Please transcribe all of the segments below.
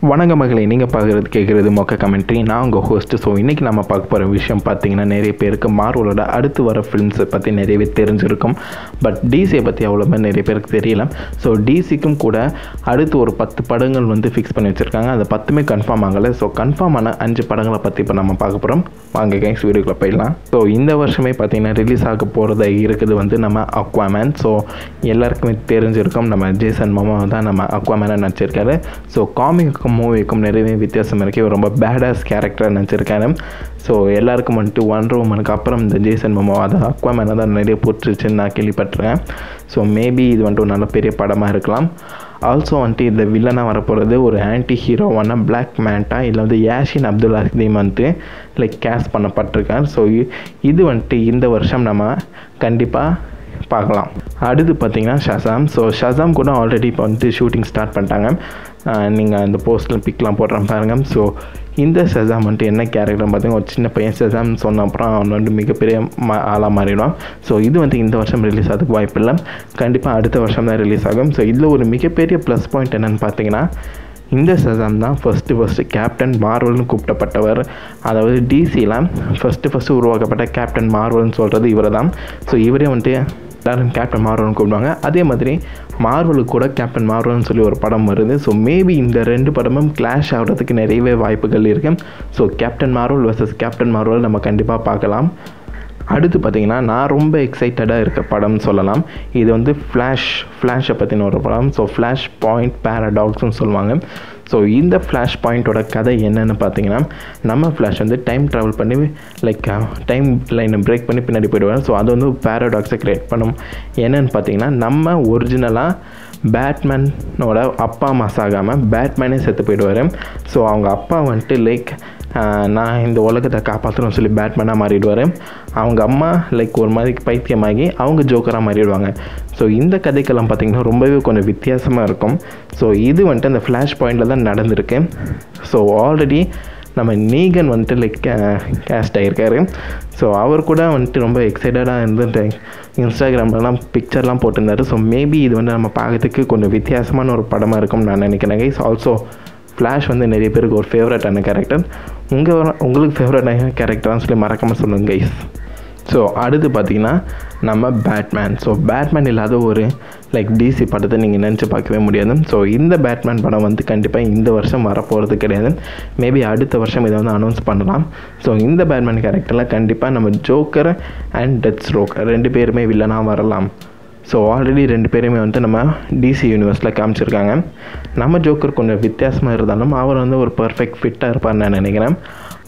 வணக்க மகளே நீங்கள் பார்க்குறது கேட்குறது மொக்க கமெண்ட்ரி நான் உங்கள் ஹோஸ்ட்டு ஸோ இன்றைக்கி நம்ம பார்க்க போகிற விஷயம் பார்த்தீங்கன்னா நிறைய பேருக்கு மார்வலோட அடுத்து வர ஃபிலிம்ஸை பற்றி நிறையவே தெரிஞ்சிருக்கும் பட் டிசியை பற்றி அவ்வளோமே நிறைய பேருக்கு தெரியல ஸோ டிசிக்கும் கூட அடுத்து ஒரு பத்து படங்கள் வந்து ஃபிக்ஸ் பண்ணி வச்சுருக்காங்க அது பத்துமே கன்ஃபார்ம் ஆகலை ஸோ கன்ஃபார்ம் ஆன அஞ்சு படங்களை பற்றி இப்போ நம்ம பார்க்க போகிறோம் வாங்க கைஸ் வீடியோக்குள்ளே போயிடலாம் ஸோ இந்த வருஷமே பார்த்தீங்கன்னா ரிலீஸ் ஆக போகிறதா இருக்குது வந்து நம்ம அக்வாமேன் ஸோ எல்லாருக்குமே தெரிஞ்சிருக்கும் நம்ம ஜேசன் மாமா தான் நம்ம அக்வாமேனை நடிச்சிருக்காரு ஸோ காமிக்கும் மூவிக்கும் நிறையவே வித்தியாசம் இருக்குது இவர் ரொம்ப பேடாஸ் கேரக்டராக நடிச்சிருக்காரு ஸோ எல்லாருக்கும் வந்துட்டு ஒன் உமனுக்கு அப்புறம் இந்த ஜேசன் மாமா அதை அக்வாமேனை தான் நிறைய போட்டுருச்சுன்னு நான் கேள்விப்பட்டிருக்கேன் ஸோ மேபி இது வந்துட்டு ஒரு நல்ல பெரிய படமாக இருக்கலாம் ஆல்சோ வந்துட்டு இந்த வில்லனாக வரப்போகிறது ஒரு ஆன்டி ஹீரோவான பிளாக் மேண்டா இல்லை வந்து யாஷின் அப்துல் அசீம் வந்துட்டு லைக் கேஸ் பண்ணப்பட்டிருக்கார் ஸோ இது வந்துட்டு இந்த வருஷம் நம்ம கண்டிப்பாக பார்க்கலாம் அடுத்து பார்த்தீங்கன்னா ஷசாம் ஸோ ஷசாம் கூட ஆல்ரெடி இப்போ வந்து ஷூட்டிங் ஸ்டார்ட் பண்ணிட்டாங்க நீங்கள் அந்த போஸ்ட்டில் பிக்லாம் போடுறேன் பாருங்கள் ஸோ இந்த ஷசாம் வந்துட்டு என்ன கேரக்டர் பார்த்தீங்கன்னா ஒரு சின்ன பையன் ஷசாம் சொன்ன அப்புறம் அவன் வந்து மிகப்பெரிய ம ஆளாக மாறிடுவான் ஸோ இது வந்து இந்த வருஷம் ரிலீஸ் ஆகிறதுக்கு வாய்ப்பு இல்லை கண்டிப்பாக அடுத்த வருஷம் தான் ரிலீஸ் ஆகும் ஸோ இதில் ஒரு மிகப்பெரிய ப்ளஸ் பாயிண்ட் என்னென்னு பார்த்தீங்கன்னா இந்த சசாம் தான் ஃபஸ்ட்டு ஃபஸ்ட்டு கேப்டன் மார்வல்னு கூப்பிட்டப்பட்டவர் அதாவது டிசியில் ஃபஸ்ட்டு ஃபஸ்ட்டு உருவாக்கப்பட்ட கேப்டன் மார்வல்னு சொல்கிறது இவரை தான் ஸோ இவரே வந்துட்டு எல்லாரும் கேப்டன் மார்வல்னு கூப்பிடுவாங்க அதே மாதிரி மார்வலுக்கு கூட கேப்டன் மார்வல்னு சொல்லி ஒரு படம் வருது ஸோ மேபி இந்த ரெண்டு படமும் கிளாஷ் ஆகிறதுக்கு நிறையவே வாய்ப்புகள் இருக்குது so Captain Marvel versus Captain Marvel நம்ம கண்டிப்பாக பார்க்கலாம் அடுத்து பார்த்திங்கன்னா நான் ரொம்ப எக்ஸைட்டடாக இருக்க படம்னு சொல்லலாம் இது வந்து ஃப்ளாஷ் ஃப்ளாஷை பற்றின ஒரு படம் ஸோ ஃப்ளாஷ் பாயிண்ட் பேரடாக்ஸ்னு சொல்லுவாங்க ஸோ இந்த ஃப்ளாஷ் பாயிண்ட்டோட கதை என்னென்னு பார்த்தீங்கன்னா நம்ம ஃப்ளாஷ் வந்து டைம் ட்ராவல் பண்ணி லைக் டைம் லைனை பிரேக் பண்ணி பின்னாடி போயிடுவார் ஸோ அது வந்து பேரடாக்ஸை க்ரியேட் பண்ணும் என்னென்னு பார்த்தீங்கன்னா நம்ம ஒரிஜினலாக பேட்மேனோட அப்பா அம்மா சாகாமல் பேட்மேனே செத்து போயிடுவார் ஸோ அவங்க அப்பா வந்துட்டு லைக் நான் இந்த உலகத்தை காப்பாற்றணும்னு சொல்லி பேட்மேனாக மாறிடுவார் அவங்க அம்மா லைக் ஒரு மாதிரி பைத்தியமாகி அவங்க ஜோக்கராக மாறிடுவாங்க ஸோ இந்த கதைக்கெல்லாம் பார்த்திங்கன்னா ரொம்பவே கொஞ்சம் வித்தியாசமாக இருக்கும் ஸோ இது வந்துட்டு அந்த ஃப்ளாஷ் பாயிண்டில் தான் நடந்திருக்கு ஸோ ஆல்ரெடி நம்ம நீகன் வந்துட்டு லைக் கேஸ்ட் ஆகியிருக்காரு ஸோ அவர் கூட வந்துட்டு ரொம்ப எக்ஸைட்டடாக இருந்துட்டு இன்ஸ்டாகிராம்லலாம் பிக்சர்லாம் போட்டிருந்தாரு ஸோ மேபி இது வந்து நம்ம பார்க்கறதுக்கு கொஞ்சம் வித்தியாசமான ஒரு படமாக இருக்கும்னு நான் நினைக்கிறேன் கைஸ் ஆல்சோ ஃப்ளாஷ் வந்து நிறைய பேருக்கு ஒரு ஃபேவரட்டான கேரக்டர் உங்கள் உங்களுக்கு ஃபேவரட்டான கேரக்டர்னு சொல்லி மறக்காமல் சொல்லுங்கள் கைஸ் ஸோ அடுத்து பார்த்திங்கன்னா நம்ம பேட்மேன் ஸோ பேட்மேன் இல்லாத ஒரு லைக் டிசி படத்தை நீங்கள் நினச்சி பார்க்கவே முடியாது ஸோ இந்த பேட்மேன் படம் வந்து கண்டிப்பாக இந்த வருஷம் வரப்போகிறது கிடையாது மேபி அடுத்த வருஷம் இதை வந்து அனௌன்ஸ் பண்ணலாம் ஸோ இந்த பேட்மேன் கேரக்டரில் கண்டிப்பாக நம்ம ஜோக்கர் அண்ட் டெத் ஸ்ட்ரோக் ரெண்டு பேருமே வில்லனாக வரலாம் ஸோ ஆல்ரெடி ரெண்டு பேருமே வந்து நம்ம டிசி யூனிவர்ஸில் காமிச்சிருக்காங்க நம்ம ஜோக்கர் கொஞ்சம் வித்தியாசமாக இருந்தாலும் அவர் வந்து ஒரு பர்ஃபெக்ட் ஃபிட்டாக இருப்பார்னு நான் நினைக்கிறேன்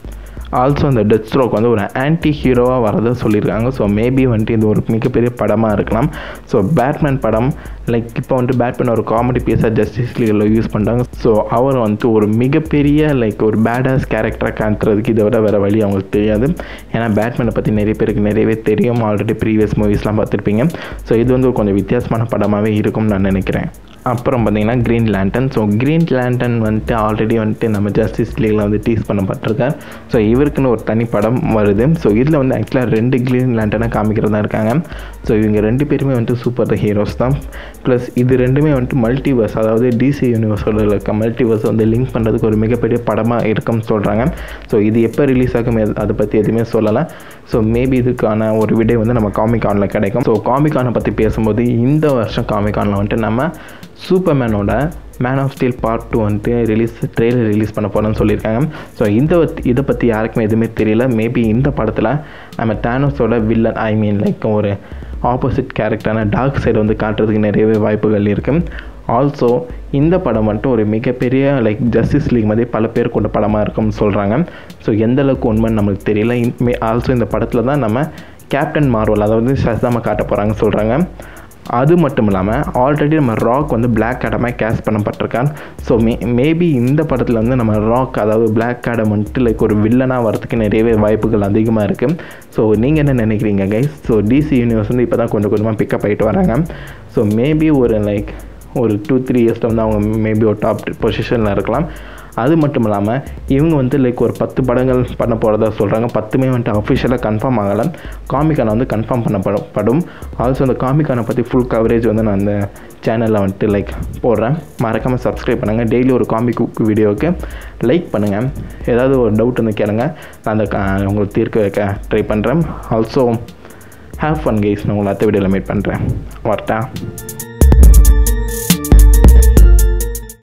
ஆல்சோ அந்த டெத் ஸ்ட்ரோக் வந்து ஒரு ஆன்டி ஹீரோவாக வரதை சொல்லியிருக்காங்க ஸோ மேபி வந்துட்டு இது ஒரு மிகப்பெரிய படமாக இருக்கலாம் ஸோ பேட்மேன் படம் லைக் இப்போ வந்துட்டு பேட்மேன் ஒரு காமெடி பீஸாக ஜஸ்டிஸ் லீகில் யூஸ் பண்ணுறாங்க ஸோ அவர் வந்துட்டு ஒரு மிகப்பெரிய லைக் ஒரு பேடாஸ் கேரக்டராக காட்டுறதுக்கு இதை விட வேறு வழி அவங்களுக்கு தெரியாது ஏன்னா பேட்மேனை பற்றி நிறைய பேருக்கு நிறையவே தெரியும் ஆல்ரெடி ப்ரீவியஸ் மூவிஸ்லாம் பார்த்துருப்பீங்க ஸோ இது வந்து ஒரு கொஞ்சம் வித்தியாசமான படமாகவே இருக்கும்னு நான் நினைக்கிறேன் அப்புறம் பார்த்தீங்கன்னா Green Lantern so Green Lantern வந்துட்டு ஆல்ரெடி வந்துட்டு நம்ம ஜஸ்டிஸ் லீகில் வந்து டீஸ் பண்ணப்பட்டிருக்கார் ஸோ இவருக்குன்னு ஒரு தனி படம் வருது ஸோ இதில் வந்து ஆக்சுவலாக ரெண்டு க்ரீன் லேண்டனை காமிக்கிறதா இருக்காங்க ஸோ இவங்க ரெண்டு பேருமே வந்துட்டு சூப்பர் ஹீரோஸ் தான் ப்ளஸ் இது ரெண்டுமே வந்துட்டு மல்டிவர்ஸ் அதாவது டிசி யூனிவர்ஸோட இருக்க மல்டிவர்ஸ் வந்து லிங்க் பண்ணுறதுக்கு ஒரு மிகப்பெரிய படமாக இருக்கும்னு சொல்கிறாங்க ஸோ இது எப்போ ரிலீஸ் ஆகும் அதை பற்றி எதுவுமே சொல்லலை ஸோ மேபி இதுக்கான ஒரு விடை வந்து நம்ம காமிகானில் கிடைக்கும் ஸோ காமிகானை பற்றி பேசும்போது இந்த வருஷம் காமிகானில் வந்துட்டு நம்ம சூப்பர்மேனோட Man of Steel part two வந்துட்டு ரிலீஸ் ட்ரெயிலர் ரிலீஸ் பண்ண போகிறோன்னு சொல்லியிருக்காங்க ஸோ இந்த இதை பற்றி யாருக்குமே எதுவுமே தெரியல மேபி இந்த படத்தில் நம்ம தேனோஸோட வில்லன் ஐ மீன் லைக் ஒரு ஆப்போசிட் கேரக்டரான டார்க் சைடு வந்து காட்டுறதுக்கு நிறையவே வாய்ப்புகள் இருக்குது ஆல்சோ இந்த படம் மட்டும் ஒரு மிகப்பெரிய லைக் ஜஸ்டிஸ் லீக் மாதிரி பல பேர் கொண்ட படமாக இருக்கும்னு சொல்கிறாங்க ஸோ எந்த அளவுக்கு உண்மைன்னு நம்மளுக்கு தெரியல ஆல்சோ இந்த படத்தில் தான் நம்ம கேப்டன் மார்வல் அதாவது ஷசாமை காட்ட போகிறாங்கன்னு சொல்கிறாங்க அது மட்டும் இல்லாமல் ஆல்ரெடி நம்ம ராக் வந்து பிளாக் ஆடமாக கேஸ் பண்ணப்பட்டிருக்கான் ஸோ மே மேபி இந்த படத்தில் வந்து நம்ம ராக் அதாவது பிளாக் ஆடம் வந்துட்டு லைக் ஒரு வில்லனாக வரதுக்கு நிறையவே வாய்ப்புகள் அதிகமாக இருக்குது ஸோ நீங்கள் என்ன நினைக்கிறீங்க கைஸ் ஸோ டிசி யூனிவர்ஸ் வந்து இப்போ தான் கொஞ்சம் கொஞ்சமாக பிக்கப் ஆகிட்டு வராங்க ஸோ மேபி ஒரு லைக் ஒரு டூ த்ரீ இயர்ஸில் வந்து அவங்க மேபி ஒரு டாப் பொசிஷனில் இருக்கலாம் அது மட்டும் இல்லாமல் இவங்க வந்து லைக் ஒரு பத்து படங்கள் பண்ண போகிறதா சொல்கிறாங்க பத்துமே வந்துட்டு அஃபிஷியலாக கன்ஃபார்ம் ஆகலை காமிக்கான வந்து கன்ஃபார்ம் பண்ணப்படும் படும் ஆல்சோ அந்த காமிக்கானை பற்றி ஃபுல் கவரேஜ் வந்து நான் அந்த சேனலில் வந்துட்டு லைக் போடுறேன் மறக்காமல் சப்ஸ்கிரைப் பண்ணுங்கள் டெய்லி ஒரு காமிக் வீடியோவுக்கு லைக் பண்ணுங்கள் ஏதாவது ஒரு டவுட் வந்து கேளுங்க நான் அந்த க- உங்களுக்கு தீர்க்க வைக்க ட்ரை பண்ணுறேன் ஆல்சோ ஹேவ் ஃபன் கைஸ் நான் உங்களை அடுத்த வீடியோவில் மீட் பண்ணுறேன் வரட்டா